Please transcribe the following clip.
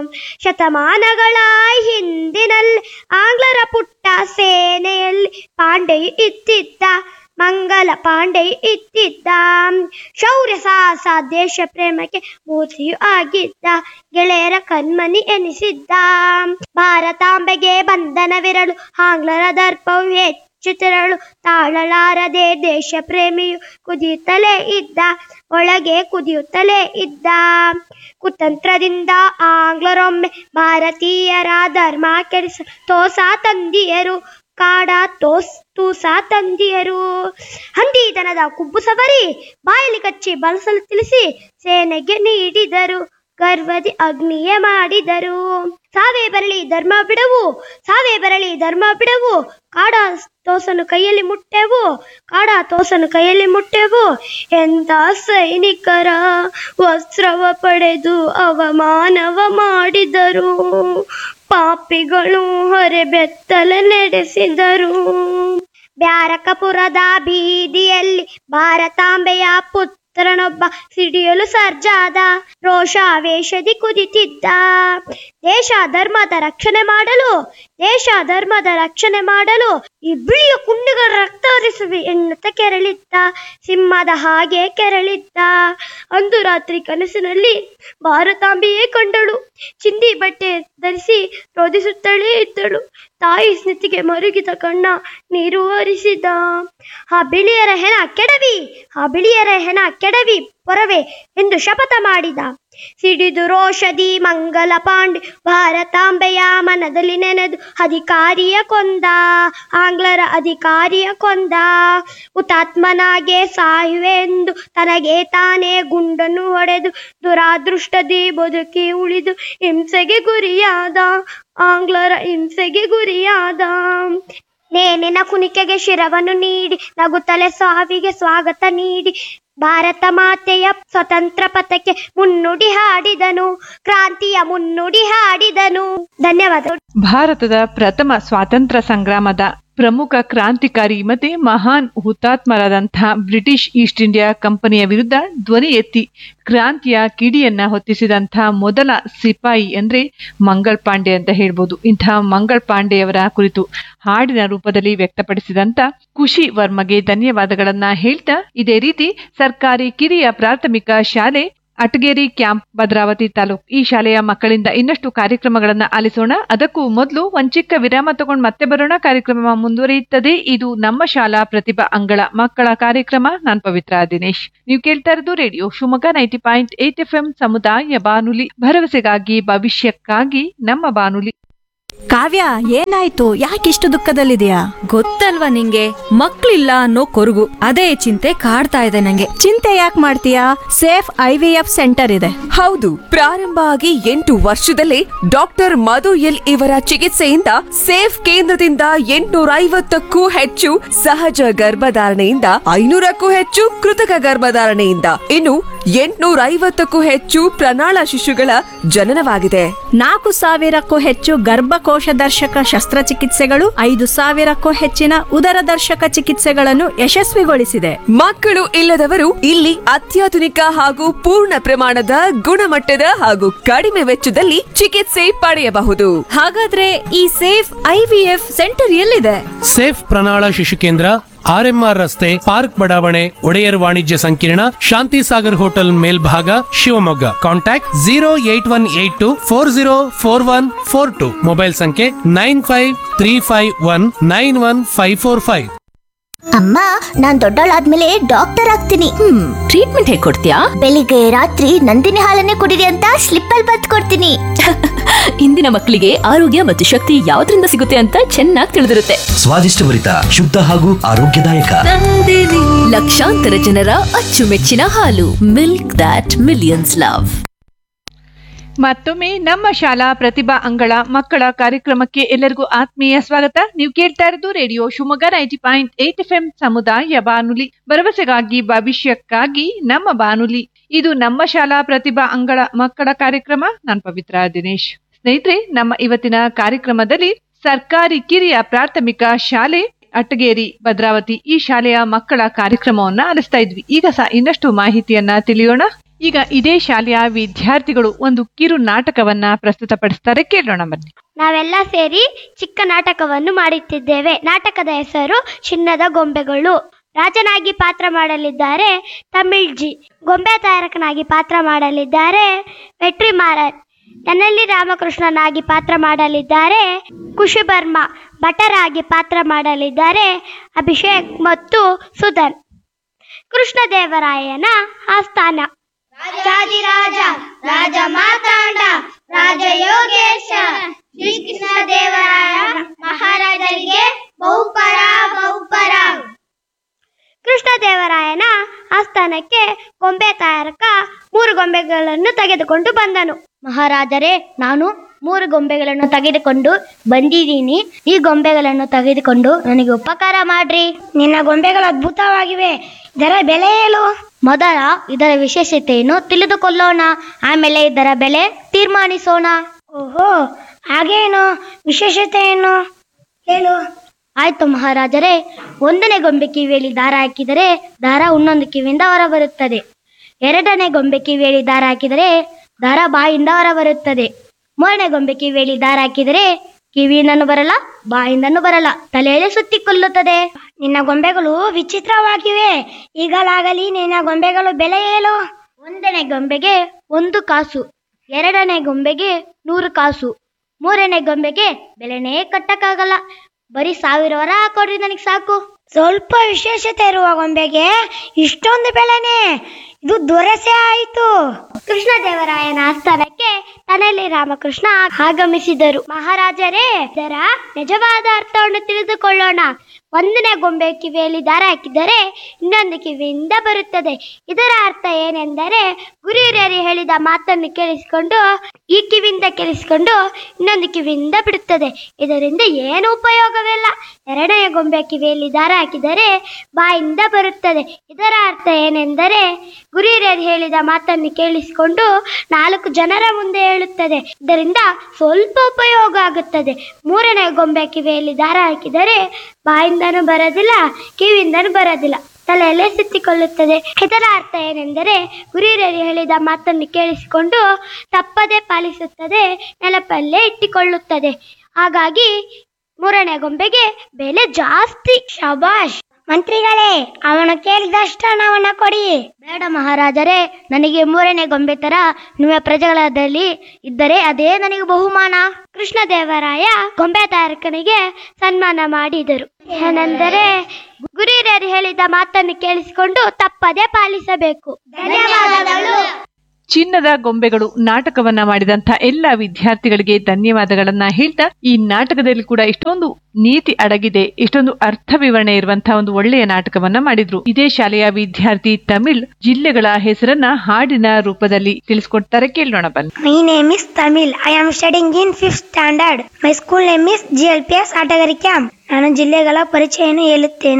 ಶತಮಾನಗಳ ಹಿಂದಿನಲ್ಲಿ ಆಂಗ್ಲರ ಪುಟ್ಟ ಸೇನೆಯಲ್ಲಿ ಪಾಂಡೆಯು ಇತ್ತಿದ್ದ ಮಂಗಲ ಪಾಂಡೆಯು ಇತ್ತಿದ್ದ ಶೌರ್ಯ ಸಾಹಸ ದೇಶ ಪ್ರೇಮಕ್ಕೆ ಮೂರ್ತಿಯು ಆಗಿದ್ದ ಗೆಳೆಯರ ಕಣ್ಮನಿ ಎನಿಸಿದ್ದ ಭಾರತಾಂಬೆಗೆ ಬಂಧನವಿರಲು ಆಂಗ್ಲರ ದರ್ಪವು ಹೆಚ್ಚು ತೆರಳು ತಾಳಲಾರದೆ ದೇಶ ಪ್ರೇಮಿಯು ಕುದಿಯುತ್ತಲೇ ಇದ್ದ ಒಳಗೆ ಕುದಿಯುತ್ತಲೇ ಇದ್ದ ಕುತಂತ್ರದಿಂದ ಆಂಗ್ಲರೊಮ್ಮೆ ಭಾರತೀಯರ ಧರ್ಮ ಕೆಡಿಸ ತೋಸ ತಂದಿಯರು ಕಾಡ ತೋಸ್ ತೂಸ ತಂದಿಯರು ಹಂದಿತನದ ಕುಬ್ಬು ಸವರಿ ಬಾಯಲ್ಲಿ ಕಚ್ಚಿ ಬಳಸಲು ತಿಳಿಸಿ ಸೇನೆಗೆ ನೀಡಿದರು ಗರ್ವದಿ ಅಗ್ನಿಯೇ ಮಾಡಿದರು ಸಾವೇ ಬರಲಿ ಧರ್ಮ ಬಿಡವು ಸಾವೇ ಬರಲಿ ಧರ್ಮ ಬಿಡವು ಕಾಡ ತೋಸನು ಕೈಯಲ್ಲಿ ಮುಟ್ಟೆವು ಕಾಡ ತೋಸನು ಕೈಯಲ್ಲಿ ಮುಟ್ಟೆವು ಎಂತ ಸೈನಿಕರ ವಸ್ತ್ರವ ಪಡೆದು ಅವಮಾನವ ಮಾಡಿದರು ಪಾಪಿಗಳು ಹೊರೆಬೆತ್ತಲೆ ನಡೆಸಿದರು ಬ್ಯಾರಕಪುರದ ಬೀದಿಯಲ್ಲಿ ಭಾರತಾಂಬೆಯ ಪುತ್ರನೊಬ್ಬ ಸಿಡಿಯಲು ಸರ್ಜಾದ ರೋಷಾವೇಶದಿ ಕುದಿತಿದ್ದ ದೇಶ ಧರ್ಮದ ರಕ್ಷಣೆ ಮಾಡಲು ದೇಶ ಧರ್ಮದ ರಕ್ಷಣೆ ಮಾಡಲು ಈ ಬಿಳಿಯ ಕುಂಡಿಗಳ ರಕ್ತ ಹರಿಸುವೆ ಎನ್ನುತ್ತ ಕೆರಳಿದ್ದ ಸಿಂಹದ ಹಾಗೆ ಕೆರಳಿದ್ದ ಅಂದು ರಾತ್ರಿ ಕನಸಿನಲ್ಲಿ ಭಾರತಾಂಬೆಯೇ ಕಂಡಳು ಚಿಂದಿ ಬಟ್ಟೆ ಧರಿಸಿ ರೋಧಿಸುತ್ತಲೇ ಇದ್ದಳು ತಾಯಿ ಸ್ನಿತಿಗೆ ಮರುಗಿದ ಕಣ್ಣ ನೀರು ಹರಿಸಿದ ಆ ಬಿಳಿಯರ ಹೆಣ ಕೆಡವಿ ಆ ಬಿಳಿಯರ ಹೆಣ ಕೆಡವಿ ಪೊರವೆ ಎಂದು ಶಪಥ ಮಾಡಿದ ಸಿಡಿದು ರೋಷದಿ ಮಂಗಲ ಪಾಂಡೆ ಭಾರತಾಂಬೆಯ ಮನದಲ್ಲಿ ನೆನೆದು ಅಧಿಕಾರಿಯ ಕೊಂದ ಆಂಗ್ಲರ ಅಧಿಕಾರಿಯ ಕೊಂದ ಹುತಾತ್ಮನಾಗೆ ಸಾಯುವೆ ಎಂದು ತನಗೆ ತಾನೇ ಗುಂಡನ್ನು ಹೊಡೆದು ದುರಾದೃಷ್ಟದಿ ಬದುಕಿ ಉಳಿದು ಹಿಂಸೆಗೆ ಗುರಿಯಾದ ಆಂಗ್ಲರ ಹಿಂಸೆಗೆ ಗುರಿಯಾದ ನೇಣಿನ ಕುಣಿಕೆಗೆ ಶಿರವನ್ನು ನೀಡಿ ನಗುತ್ತಲೆ ಸಾವಿಗೆ ಸ್ವಾಗತ ನೀಡಿ ಭಾರತ ಮಾತೆಯ ಸ್ವತಂತ್ರ ಪಥಕ್ಕೆ ಮುನ್ನುಡಿ ಹಾಡಿದನು ಕ್ರಾಂತಿಯ ಮುನ್ನುಡಿ ಹಾಡಿದನು ಧನ್ಯವಾದ ಭಾರತದ ಪ್ರಥಮ ಸ್ವಾತಂತ್ರ್ಯ ಸಂಗ್ರಾಮದ ಪ್ರಮುಖ ಕ್ರಾಂತಿಕಾರಿ ಮತ್ತೆ ಮಹಾನ್ ಹುತಾತ್ಮರಾದಂತಹ ಬ್ರಿಟಿಷ್ ಈಸ್ಟ್ ಇಂಡಿಯಾ ಕಂಪನಿಯ ವಿರುದ್ಧ ಧ್ವನಿ ಎತ್ತಿ ಕ್ರಾಂತಿಯ ಕಿಡಿಯನ್ನ ಹೊತ್ತಿಸಿದಂತಹ ಮೊದಲ ಸಿಪಾಯಿ ಅಂದ್ರೆ ಮಂಗಳ್ ಪಾಂಡೆ ಅಂತ ಹೇಳ್ಬೋದು ಇಂತಹ ಮಂಗಳ್ ಪಾಂಡೆಯವರ ಕುರಿತು ಹಾಡಿನ ರೂಪದಲ್ಲಿ ವ್ಯಕ್ತಪಡಿಸಿದಂತ ಖುಷಿ ವರ್ಮಗೆ ಧನ್ಯವಾದಗಳನ್ನ ಹೇಳ್ತಾ ಇದೇ ರೀತಿ ಸರ್ಕಾರಿ ಕಿರಿಯ ಪ್ರಾಥಮಿಕ ಶಾಲೆ ಅಟಗೇರಿ ಕ್ಯಾಂಪ್ ಭದ್ರಾವತಿ ತಾಲೂಕ್ ಈ ಶಾಲೆಯ ಮಕ್ಕಳಿಂದ ಇನ್ನಷ್ಟು ಕಾರ್ಯಕ್ರಮಗಳನ್ನ ಆಲಿಸೋಣ ಅದಕ್ಕೂ ಮೊದಲು ಒಂದ್ ಚಿಕ್ಕ ವಿರಾಮ ತಗೊಂಡು ಮತ್ತೆ ಬರೋಣ ಕಾರ್ಯಕ್ರಮ ಮುಂದುವರಿಯುತ್ತದೆ ಇದು ನಮ್ಮ ಶಾಲಾ ಪ್ರತಿಭಾ ಅಂಗಳ ಮಕ್ಕಳ ಕಾರ್ಯಕ್ರಮ ನಾನ್ ಪವಿತ್ರ ದಿನೇಶ್ ನೀವು ಕೇಳ್ತಾ ಇರೋದು radio Shivamogga ninety point eight F M ಸಮುದಾಯ ಬಾನುಲಿ ಭರವಸೆಗಾಗಿ ಭವಿಷ್ಯಕ್ಕಾಗಿ ನಮ್ಮ ಬಾನುಲಿ ಕಾವ್ಯ ಏನಾಯ್ತು ಯಾಕಿಷ್ಟು ದುಃಖದಲ್ಲಿದೆಯಾ ಗೊತ್ತಲ್ವಾ ನಿಂಗೆ ಮಕ್ಳಿಲ್ಲ ಅನ್ನೋ ಕೊರಗು ಅದೇ ಚಿಂತೆ ಕಾಡ್ತಾ ಇದೆ ನಂಗೆ ಚಿಂತೆ ಯಾಕೆ ಮಾಡ್ತೀಯಾ safe I V F centre ಇದೆ ಹೌದು ಪ್ರಾರಂಭ ಆಗಿ ಎಂಟು ವರ್ಷದಲ್ಲೇ ಡಾಕ್ಟರ್ ಮಧು ಎಲ್ ಇವರ ಚಿಕಿತ್ಸೆಯಿಂದ ಸೇಫ್ ಕೇಂದ್ರದಿಂದ ಎಂಟುನೂರ ಐವತ್ತಕ್ಕೂ ಹೆಚ್ಚು ಸಹಜ ಗರ್ಭಧಾರಣೆಯಿಂದ ಐನೂರಕ್ಕೂ ಹೆಚ್ಚು ಕೃತಕ ಗರ್ಭಧಾರಣೆಯಿಂದ ಇನ್ನು ಎಂಟುನೂರ ಐವತ್ತಕ್ಕೂ ಹೆಚ್ಚು ಪ್ರಣಾಳ ಶಿಶುಗಳ ಜನನವಾಗಿದೆ ನಾಲ್ಕು ಸಾವಿರಕ್ಕೂ ಹೆಚ್ಚು ಗರ್ಭಕೋಶ ದರ್ಶಕ ಶಸ್ತ್ರಚಿಕಿತ್ಸೆಗಳು ಐದು ಸಾವಿರಕ್ಕೂ ಹೆಚ್ಚಿನ ಉದರ ದರ್ಶಕ ಚಿಕಿತ್ಸೆಗಳನ್ನು ಯಶಸ್ವಿಗೊಳಿಸಿದೆ ಮಕ್ಕಳು ಇಲ್ಲದವರು ಇಲ್ಲಿ ಅತ್ಯಾಧುನಿಕ ಹಾಗೂ ಪೂರ್ಣ ಪ್ರಮಾಣದ ಗುಣಮಟ್ಟದ ಹಾಗೂ ಕಡಿಮೆ ವೆಚ್ಚದಲ್ಲಿ ಚಿಕಿತ್ಸೆ ಪಡೆಯಬಹುದು ಹಾಗಾದ್ರೆ ಈ ಸೇಫ್ ಐವಿಎಫ್ ಸೆಂಟರ್ ಎಲ್ಲಿದೆ ಸೇಫ್ ಪ್ರಣಾಳ ಶಿಶು ಕೇಂದ್ರ ಆರ್ಎಂಆರ್ ರಸ್ತೆ ಪಾರ್ಕ್ ಬಡಾವಣೆ ಒಡೆಯರ್ ವಾಣಿಜ್ಯ ಸಂಕೀರ್ಣ ಶಾಂತಿ ಸಾಗರ್ ಹೋಟೆಲ್ ಮೇಲ್ಭಾಗ Shivamogga contact zero eight one eight two four zero four one four two mobile ಸಂಖ್ಯೆ nine five three five one nine one five four five ಅಮ್ಮ ನಾನ್ ದೊಡ್ಡವಳಾದ್ಮೇಲೆ ಡಾಕ್ಟರ್ ಆಗ್ತೀನಿ ಹ್ಮ್ ಟ್ರೀಟ್ಮೆಂಟ್ ಹೇಗ್ ಕೊಡ್ತೀಯಾ ಬೆಳಿಗ್ಗೆ ರಾತ್ರಿ ನಂದಿನಿ ಹಾಲನ್ನೇ ಕುಡಿರಿ ಅಂತ ಸ್ಲಿಪ್ ಅಲ್ಲಿ ಬತ್ ಕೊಡ್ತೀನಿ ಇಂದಿನ ಮಕ್ಕಳಿಗೆ ಆರೋಗ್ಯ ಮತ್ತು ಶಕ್ತಿ ಯಾವ್ದ್ರಿಂದ ಸಿಗುತ್ತೆ ಅಂತ ಚೆನ್ನಾಗಿ ತಿಳಿದಿರುತ್ತೆ ಸ್ವಾದಿಷ್ಟಭರಿತ ಶುದ್ಧ ಹಾಗೂ ಆರೋಗ್ಯದಾಯಕ ಲಕ್ಷಾಂತರ ಜನರ ಅಚ್ಚುಮೆಚ್ಚಿನ ಹಾಲು ಮಿಲ್ಕ್ ದಾಟ್ ಮಿಲಿಯನ್ಸ್ ಲವ್ ಮತ್ತೊಮ್ಮೆ ನಮ್ಮ ಶಾಲಾ ಪ್ರತಿಭಾ ಅಂಗಳ ಮಕ್ಕಳ ಕಾರ್ಯಕ್ರಮಕ್ಕೆ ಎಲ್ಲರಿಗೂ ಆತ್ಮೀಯ ಸ್ವಾಗತ ನೀವು ಕೇಳ್ತಾ ಇರೋದು radio Shivamogga ninety point eight F M ಸಮುದಾಯ ಬಾನುಲಿ ಭರವಸೆಗಾಗಿ ಭವಿಷ್ಯಕ್ಕಾಗಿ ನಮ್ಮ ಬಾನುಲಿ ಇದು ನಮ್ಮ ಶಾಲಾ ಪ್ರತಿಭಾ ಅಂಗಳ ಮಕ್ಕಳ ಕಾರ್ಯಕ್ರಮ ನಾನು ಪವಿತ್ರ ದಿನೇಶ್ ಸ್ನೇಹಿತರೆ ನಮ್ಮ ಇವತ್ತಿನ ಕಾರ್ಯಕ್ರಮದಲ್ಲಿ ಸರ್ಕಾರಿ ಕಿರಿಯ ಪ್ರಾಥಮಿಕ ಶಾಲೆ ಅಟ್ಟಗೇರಿ ಭದ್ರಾವತಿ ಈ ಶಾಲೆಯ ಮಕ್ಕಳ ಕಾರ್ಯಕ್ರಮವನ್ನ ಆಲಿಸ್ತಾ ಇದ್ವಿ ಈಗ ಸಹ ಇನ್ನಷ್ಟು ಮಾಹಿತಿಯನ್ನ ತಿಳಿಯೋಣ ಈಗ ಇದೇ ಶಾಲೆಯ ವಿದ್ಯಾರ್ಥಿಗಳು ಒಂದು ಕಿರು ನಾಟಕವನ್ನ ಪ್ರಸ್ತುತಪಡಿಸ್ತಾರೆ ಕೇಳೋಣ ಬನ್ನಿ ನಾವೆಲ್ಲ ಸೇರಿ ಚಿಕ್ಕ ನಾಟಕವನ್ನು ಮಾಡುತ್ತಿದ್ದೇವೆ ನಾಟಕದ ಹೆಸರು ಚಿನ್ನದ ಗೊಂಬೆಗಳು ರಾಜನಾಗಿ ಪಾತ್ರ ಮಾಡಲಿದ್ದಾರೆ ತಮಿಳ್ ಜಿ ಗೊಂಬೆ ತಯಾರಕನಾಗಿ ಪಾತ್ರ ಮಾಡಲಿದ್ದಾರೆ ವೆಟ್ರಿ ಮಾರನ್ ತೆನ್ನಳ್ಳಿ ರಾಮಕೃಷ್ಣನಾಗಿ ಪಾತ್ರ ಮಾಡಲಿದ್ದಾರೆ ಖುಷಿ ಬರ್ಮಾ ಭಟರಾಗಿ ಪಾತ್ರ ಮಾಡಲಿದ್ದಾರೆ ಅಭಿಷೇಕ್ ಮತ್ತು ಸುಧನ್ ಕೃಷ್ಣದೇವರಾಯನ ಆಸ್ಥಾನ ರಾಜಾದಿರಾಜ ರಾಜ ಮಾತಾಂಡ ರಾಜ ಯೋಗೇಶ ಶ್ರೀಕೃಷ್ಣ ದೇವರಾಯ ಮಹಾರಾಜರಿಗೆ ಬಹುಪರ ಬಹುಪರ ಕೃಷ್ಣದೇವರಾಯನ ಆಸ್ಥಾನಕ್ಕೆ ಗೊಂಬೆ ತಯಾರಕ ಮೂರು ಗೊಂಬೆಗಳನ್ನು ತೆಗೆದುಕೊಂಡು ಬಂದನು ಮಹಾರಾಜರೇ ನಾನು ಮೂರು ಗೊಂಬೆಗಳನ್ನು ತೆಗೆದುಕೊಂಡು ಬಂದಿದ್ದೀನಿ ಈ ಗೊಂಬೆಗಳನ್ನು ತೆಗೆದುಕೊಂಡು ನನಗೆ ಉಪಕಾರ ಮಾಡ್ರಿ ನಿನ್ನ ಗೊಂಬೆಗಳು ಅದ್ಭುತವಾಗಿವೆ ಇದರ ಬೆಲೆ ಏನು ಮೊದಲ ಇದರ ವಿಶೇಷತೆಯನ್ನು ತಿಳಿದುಕೊಳ್ಳೋಣ ಆಮೇಲೆ ಇದರ ಬೆಲೆ ತೀರ್ಮಾನಿಸೋಣ ಓಹೋ ಹಾಗೇನು ವಿಶೇಷತೆ ಏನು ಹೇಳು ಆಯ್ತು ಮಹಾರಾಜರೇ ಒಂದನೇ ಗೊಂಬೆ ಕಿವಿಯಲ್ಲಿ ದಾರ ಹಾಕಿದರೆ ದಾರ ಇನ್ನೊಂದು ಕಿವಿಯಿಂದ ಹೊರಬರುತ್ತದೆ ಎರಡನೇ ಗೊಂಬೆ ಕಿವಿಯಲ್ಲಿ ದಾರ ಹಾಕಿದರೆ ದಾರ ಬಾಯಿಂದ ಹೊರಬರುತ್ತದೆ ಮೂರನೇ ಗೊಂಬೆ ಕಿವಿಯಲ್ಲಿ ದಾರ ಹಾಕಿದರೆ ಕಿವಿಯಿಂದನೂ ಬರಲ್ಲ ಬಾಯಿಂದನೂ ಬರಲ್ಲ ತಲೆಯಲ್ಲಿ ಸುತ್ತಿಕೊಳ್ಳುತ್ತದೆ ನಿನ್ನ ಗೊಂಬೆಗಳು ವಿಚಿತ್ರವಾಗಿವೆ ಈಗಲಾಗಲಿ ನಿನ್ನ ಗೊಂಬೆಗಳು ಬೆಲೆ ಏನು ಒಂದನೇ ಗೊಂಬೆಗೆ ಒಂದು ಕಾಸು ಎರಡನೇ ಗೊಂಬೆಗೆ ನೂರು ಕಾಸು ಮೂರನೇ ಗೊಂಬೆಗೆ ಬೆಲೆನೇ ಕಟ್ಟಕ್ಕಾಗಲ್ಲ ಬರೀ ಸಾವಿರ ವರ ಹಾಕೊಡ್ರಿ ನನಗೆ ಸಾಕು ಸ್ವಲ್ಪ ವಿಶೇಷತೆ ಇರುವ ಗೊಂಬೆಗೆ ಇಷ್ಟೊಂದು ಬೆಲೆನೇ ಇದು ದೊರೆಸೆ ಆಯಿತು ಕೃಷ್ಣದೇವರಾಯನ ಆಸ್ಥಾನಕ್ಕೆ ತನ್ನಲ್ಲಿ ರಾಮಕೃಷ್ಣ ಆಗಮಿಸಿದರು ಮಹಾರಾಜರೇ ಇದರ ನಿಜವಾದ ಅರ್ಥವನ್ನು ತಿಳಿದುಕೊಳ್ಳೋಣ ಒಂದನೇ ಗೊಂಬೆ ಕಿವಿಯಲ್ಲಿ ದಾರ ಹಾಕಿದರೆ ಇನ್ನೊಂದು ಕಿವಿಯಿಂದ ಬರುತ್ತದೆ ಇದರ ಅರ್ಥ ಏನೆಂದರೆ ಗುರು ಹಿರಿಯರು ಹೇಳಿದ ಮಾತನ್ನು ಕೇಳಿಸಿಕೊಂಡು ಈ ಕಿವಿಯಿಂದ ಕೇಳಿಸಿಕೊಂಡು ಇನ್ನೊಂದು ಕಿವಿಯಿಂದ ಬಿಡುತ್ತದೆ ಇದರಿಂದ ಏನು ಉಪಯೋಗವಿಲ್ಲ ಎರಡನೇ ಗೊಂಬೆ ಕಿವಿಯಲ್ಲಿ ದಾರ ಹಾಕಿದರೆ ಬಾಯಿಂದ ಬರುತ್ತದೆ ಇದರ ಅರ್ಥ ಏನೆಂದರೆ ಗುರು ಹಿರಿಯರು ಹೇಳಿದ ಮಾತನ್ನು ಕೇಳಿಸಿಕೊಂಡು ನಾಲ್ಕು ಜನರ ಮುಂದೆ ಹೇಳುತ್ತದೆ ಇದರಿಂದ ಸ್ವಲ್ಪ ಉಪಯೋಗ ಆಗುತ್ತದೆ ಮೂರನೇ ಗೊಂಬೆ ಕಿವಿಯಲ್ಲಿ ದಾರ ಹಾಕಿದರೆ ಬಾಯಿಂದನೂ ಬರೋದಿಲ್ಲ ಕಿವಿಯಿಂದನೂ ಬರೋದಿಲ್ಲ ತಲೆಯಲ್ಲೇ ಸುತ್ತಿಕೊಳ್ಳುತ್ತದೆ ಇದರ ಅರ್ಥ ಏನೆಂದರೆ ಗುರಿಯರು ಹೇಳಿದ ಮಾತನ್ನು ಕೇಳಿಸಿಕೊಂಡು ತಪ್ಪದೆ ಪಾಲಿಸುತ್ತದೆ ನೆನಪಲ್ಲೇ ಇಟ್ಟುಕೊಳ್ಳುತ್ತದೆ ಹಾಗಾಗಿ ಮೂರನೇ ಗೊಂಬೆಗೆ ಬೆಲೆ ಜಾಸ್ತಿ ಶಬಾಷ್ ಮಂತ್ರಿಗಳೇ ಅವನು ಕೇಳಿದಷ್ಟು ಹಣವನ್ನ ಕೊಡಿ ಬೇಡ ಮಹಾರಾಜರೇ ನನಗೆ ಮೂರನೇ ಗೊಂಬೆ ತರ ನಿಮ್ಮ ಪ್ರಜೆಗಳದಲ್ಲಿ ಇದ್ದರೆ ಅದೇ ನನಗೆ ಬಹುಮಾನ ಕೃಷ್ಣದೇವರಾಯ ಗೊಂಬೆ ತಯಾರಕನಿಗೆ ಸನ್ಮಾನ ಮಾಡಿದರು ಏನೆಂದರೆ ಗುರಿಯರು ಹೇಳಿದ ಮಾತನ್ನು ಕೇಳಿಸಿಕೊಂಡು ತಪ್ಪದೆ ಪಾಲಿಸಬೇಕು ಧನ್ಯವಾದಗಳು ಚಿನ್ನದ ಗೊಂಬೆಗಳು ನಾಟಕವನ್ನ ಮಾಡಿದಂತ ಎಲ್ಲ ವಿದ್ಯಾರ್ಥಿಗಳಿಗೆ ಧನ್ಯವಾದಗಳನ್ನ ಹೇಳ್ತಾ ಈ ನಾಟಕದಲ್ಲಿ ಕೂಡ ಇಷ್ಟೊಂದು ನೀತಿ ಅಡಗಿದೆ ಇಷ್ಟೊಂದು ಅರ್ಥ ವಿವರಣೆ ಇರುವಂತಹ ಒಂದು ಒಳ್ಳೆಯ ನಾಟಕವನ್ನ ಮಾಡಿದ್ರು ಇದೇ ಶಾಲೆಯ ವಿದ್ಯಾರ್ಥಿ ತಮಿಳ್ ಜಿಲ್ಲೆಗಳ ಹೆಸರನ್ನ ಹಾಡಿನ ರೂಪದಲ್ಲಿ ತಿಳಿಸ್ಕೊಡ್ತಾರೆ ಕೇಳೋಣ ಬನ್ನಿ My name is Tamil. I am studying in fifth standard. My school name is GLPS Atagari Camp. ನಾನು ಜಿಲ್ಲೆಗಳ ಪರಿಚಯವನ್ನು ಹೇಳುತ್ತೇನೆ